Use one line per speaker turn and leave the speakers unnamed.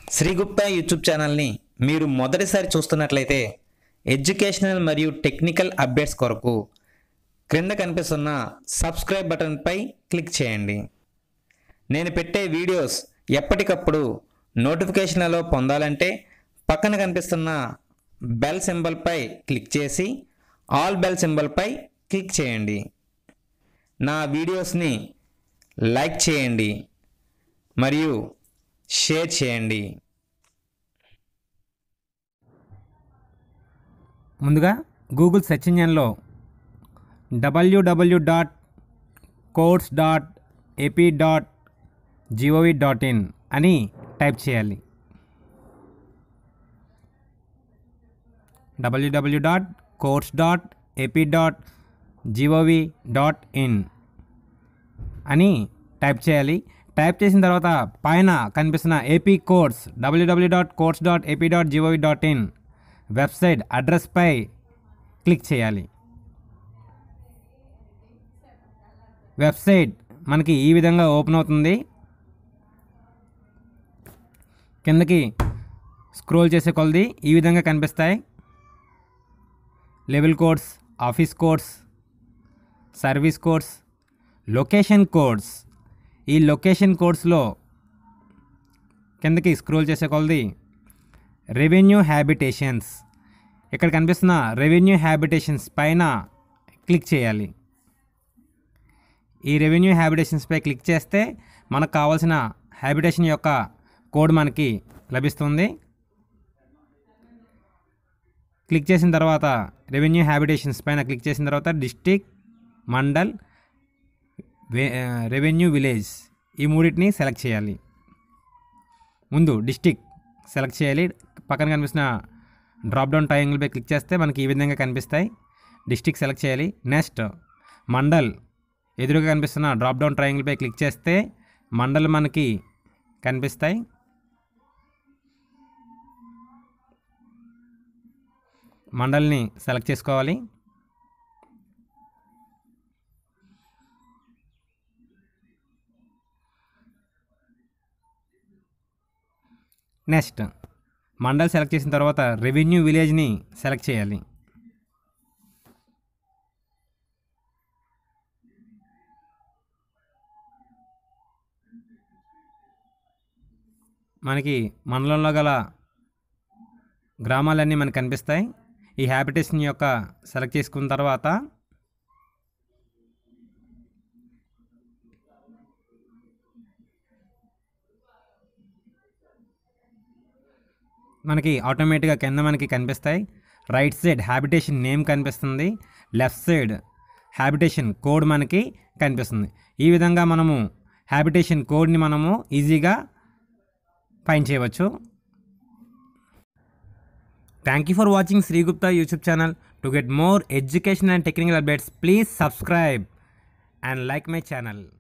శ్రీగుప్తా YouTube ఛానల్ని మీరు మొదటిసారి చూస్తున్నట్లయితే ఎడ్యుకేషనల్ మరియు టెక్నికల్ అప్డేట్స్ కొరకు క్రింద కనిపిస్తున్న సబ్స్క్రైబ్ బటన్పై క్లిక్ చేయండి నేను పెట్టే వీడియోస్ ఎప్పటికప్పుడు నోటిఫికేషన్లలో పొందాలంటే పక్కన కనిపిస్తున్న బెల్ సింబల్పై క్లిక్ చేసి ఆల్ బెల్ సింబల్పై క్లిక్ చేయండి నా వీడియోస్ని లైక్ చేయండి మరియు షేర్ చేయండి
ముందుగా గూగుల్ సెర్చ్ ఇంజన్లో WW dot course dot AP dot GOV dot in అని టైప్ చేయాలి WW dot course dot AP dot GOV dot in అని టైప్ చేయాలి టైప్ చేసిన తర్వాత పైన కనిపిస్తున్న AP course WW dot course dot AP dot GOV dot in website అడ్రస్పై click చేయాలి వెబ్సైట్ మనకి ఈ విధంగా ఓపెన్ అవుతుంది కిందకి స్క్రోల్ చేసే కొలది ఈ విధంగా కనిపిస్తాయి level codes office codes service codes location codes ఈ లొకేషన్ కోడ్స్లో కిందకి స్క్రోల్ చేసే కొలది రెవెన్యూ హ్యాబిటేషన్స్ ఇక్కడ కనిపిస్తున్న రెవెన్యూ హ్యాబిటేషన్స్ పైన క్లిక్ చేయాలి ఈ రెవెన్యూ హ్యాబిటేషన్స్పై క్లిక్ చేస్తే మనకు కావాల్సిన హ్యాబిటేషన్ యొక్క కోడ్ మనకి లభిస్తుంది క్లిక్ చేసిన తర్వాత రెవెన్యూ హ్యాబిటేషన్స్ పైన క్లిక్ చేసిన తర్వాత డిస్టిక్ మండల్ రెవెన్యూ విలేజ్ ఈ మూడింటిని సెలెక్ట్ చేయాలి ముందు డిస్టిక్ సెలెక్ట్ చేయాలి పక్కన కనిపిస్తున్న డ్రాప్ డౌన్ ట్రయాంగిల్పై క్లిక్ చేస్తే మనకి ఈ విధంగా కనిపిస్తాయి డిస్టిక్ సెలెక్ట్ చేయాలి నెక్స్ట్ మండల్ ఎదురుగా కనిపిస్తున్న డ్రాప్ డౌన్ ట్రయాంగిల్పై క్లిక్ చేస్తే మండల్ మనకి కనిపిస్తాయి మండల్ని సెలెక్ట్ చేసుకోవాలి నెక్స్ట్ మండల్ సెలెక్ట్ చేసిన తర్వాత రెవెన్యూ విలేజ్ని సెలెక్ట్ చేయాలి మనకి మండలంలో గల గ్రామాలన్నీ మనకు కనిపిస్తాయి ఈ హ్యాబిటేషన్ యొక్క సెలెక్ట్ చేసుకున్న తర్వాత మనకి ఆటోమేటిక్గా కింద మనకి కనిపిస్తాయి రైట్ సైడ్ హ్యాబిటేషన్ నేమ్ కనిపిస్తుంది లెఫ్ట్ సైడ్ హ్యాబిటేషన్ కోడ్ మనకి కనిపిస్తుంది ఈ విధంగా మనము హ్యాబిటేషన్ కోడ్ని మనము ఈజీగా ఫైన్ చేయవచ్చు thank you for watching Srigupta YouTube channel to get more education and technical updates please subscribe and like my channel